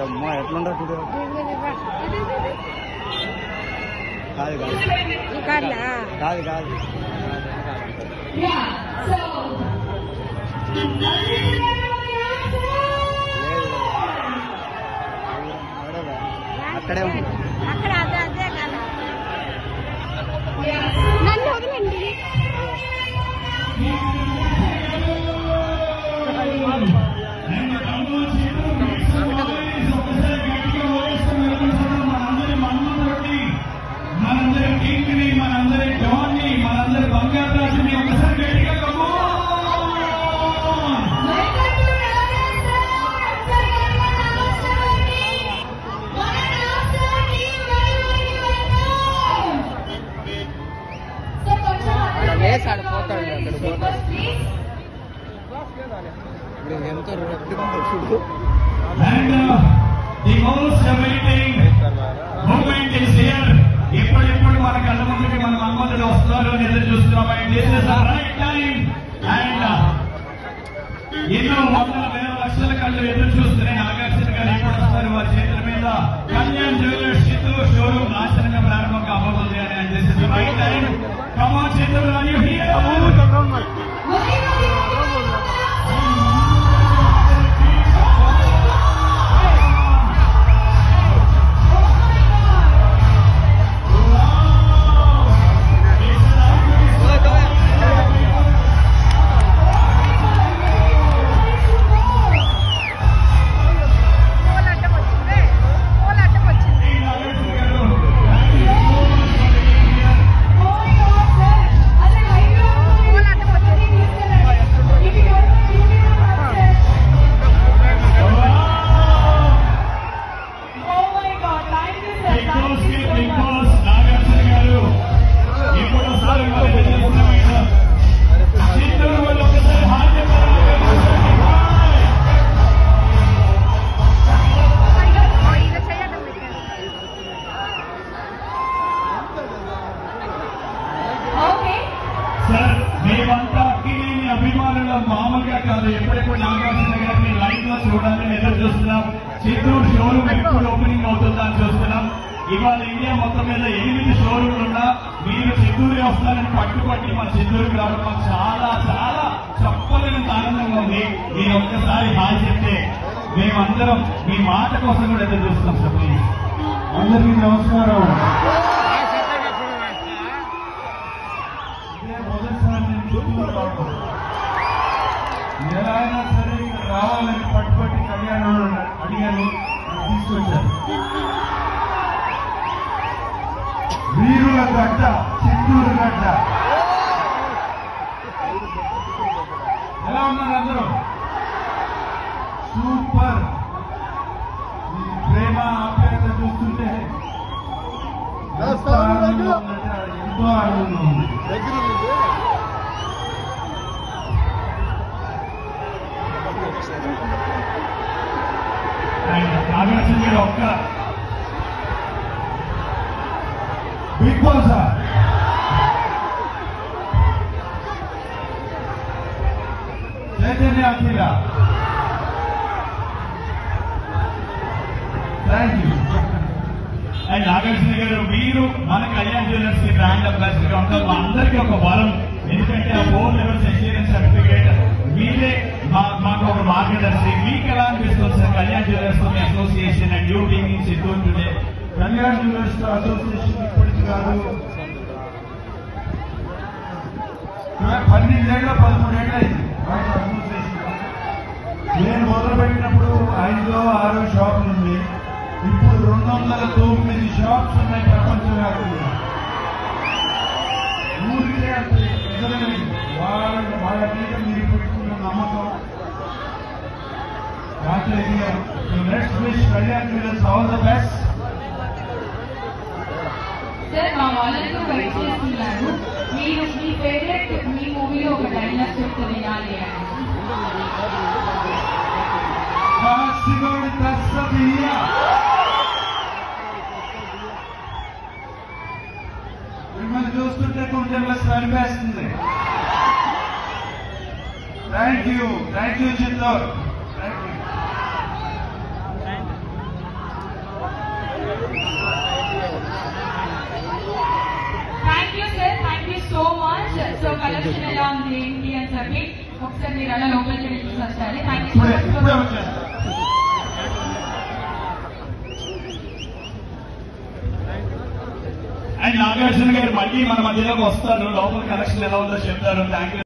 అమ్మా ఎట్లుండదు చూడు కాదు కాదు ఈ కార్లా కాదు కాదు అక్కడే ఉంది అక్కడ అదే అదే కదా నన్ను వదలండి మనందరి కింగ్ని మనందరి జాన్ని మనందరి బంగారు రాజుని ఒకసారి గట్టిగా come on! వేసాడు పోతాడు అక్కడ పోతాడు ఇప్పుడు ఎంత రొట్టుగా చూడు And uh, the most awaiting moment is here. ఎప్పుడెప్పుడు మన కళ్ళ ముందుకి మన మన్మధుడు వస్తారు అని ఎదురు చూస్తున్నాం and this is the right time and ఎన్నో వందల వేల లక్షల కళ్ళు ఎదురు చూస్తున్నాయి నాగార్జున గారు ఎప్పుడు వస్తారు వారి చేతుల మీద కళ్యాణ్ జ్యువెలర్స్ చిత్తూరు షోరూమ్ నాశనంగా ప్రారంభం కాబోతుంది అని this is the right time come on Chittoor అని పూల అడ్డం వచ్చింది పూల అడ్డం వచ్చింది పూల అడ్డం వచ్చింది బిగ్ బాస్ కి బిగ్ బాస్ నాగార్జున గారు ఇప్పుడు వస్తారు మరి తెలియకుండా చిత్తూరు వాళ్ళు ఒకసారి హాజరు ఓ, ఈయన చెయ్యడం పెట్టారు సార్ మేమంతా అక్కినేని అభిమానుల మామూలుగా కాదు ఎప్పుడెప్పుడు నాగార్జున గారిని లైవ్ లో చూడాలని ఎదురు చూస్తున్నాం చిత్తూరు షోరూమ్ ఎప్పుడు ఓపెనింగ్ అవుతుందా అని చూస్తున్నాం ఇవాళ ఇండియా మొత్తం మీద ఎనిమిది షోరూమ్లు ఉన్నా మీరు చిత్తూరు వస్తారని పట్టుబట్టి మా చిత్తూరుకి రావడం మాకు చాలా చాలా చెప్పలేనంత ఆనందంగా ఉంది మీరు ఒక్కసారి హాయ్ చెప్తే మేమందరం మీ మాట కోసం కూడా ఎదురు చూస్తున్నాం సార్ ప్లీజ్ అందరికీ నమస్కారం ఇదే మొదటిసారి నేను చిత్తూరు రావడం ఎలా అయినా సరే ఇక్కడ రావాలని పట్టుబట్టి కళ్యాణం అడిగాను నన్ను తీసుకొచ్చారు వీరుల గడ్డ చిత్తూరు గడ్డ ఎలా ఉన్నారు అందరూ సూపర్ ఈ ప్రేమ ఆప్యాయత చూస్తుంటే ఎంత ఆనందంగా ఉందంటే ఎంతో ఆనందంగా ఉంది నాగార్జున గారు ఒక్క Bigg Boss Chaitanya Akhila thank you and Nagarjuna గారు మీరు మన కళ్యాణ్ జ్యువెలర్స్ కి బ్రాండ్ అంబాసిడర్ గా ఉంటారు మా అందరికీ ఒక వరం ఎందుకంటే ఆ ఫోర్ లెవెల్స్ ఎక్స్పీరియన్స్ సర్టిఫికేట్ మీరే మా- మాకు ఒక మార్గదర్శి మీకు ఎలా అనిపిస్తుంది సార్ కళ్యాణ్ జ్యువెలర్స్ తో association and you team in Chittoor today Kalyan Jewellers తో అసోసియేషన్ ఇప్పటికి కాదు పన్నెండేళ్ళ పదమూడేళ్ళ అయింది వాటి అసోసియేషన్ నేను మొదలు పెట్టినప్పుడు ఐదో ఆరో షాపులు ఉంది ఇప్పుడు రెండు వందల తొమ్మిది షాప్స్ ఉన్నాయి ప్రపంచవ్యాప్తంగా ఊరికే అంత నిజమైనది వాళ్ళ వాళ్ళ మీద మీరు పెట్టుకున్న నమ్మకం రాజేష్ గారు next wish Kalyan Jewellers all the best sir మా వాళ్ళందరూ వెయిట్ చేస్తున్నారు మీరు మీ ఫేవరెట్ మీ మూవీలో ఒక డైలాగ్ చెప్తే వినాలి అని కాశీగౌడి తస్సదియ్య మిమ్మల్ని చూస్తుంటే కొంచెం సరిపేస్తుంది thank you thank you Chittoor thank you ఉంది ఏంటి అని చెప్పి ఒకసారి మీరు అలా లోపలికి వెళ్ళి చూసి వస్తారు థ్యాంక్ యూ ఇప్పుడే ఇప్పుడే వచ్చేస్తా అండ్ నాగార్జున గారు మళ్ళీ మన మధ్యలోకి వస్తారు లోపల కనెక్షన్ ఎలా ఉందో చెప్తారు థ్యాంక్ యూ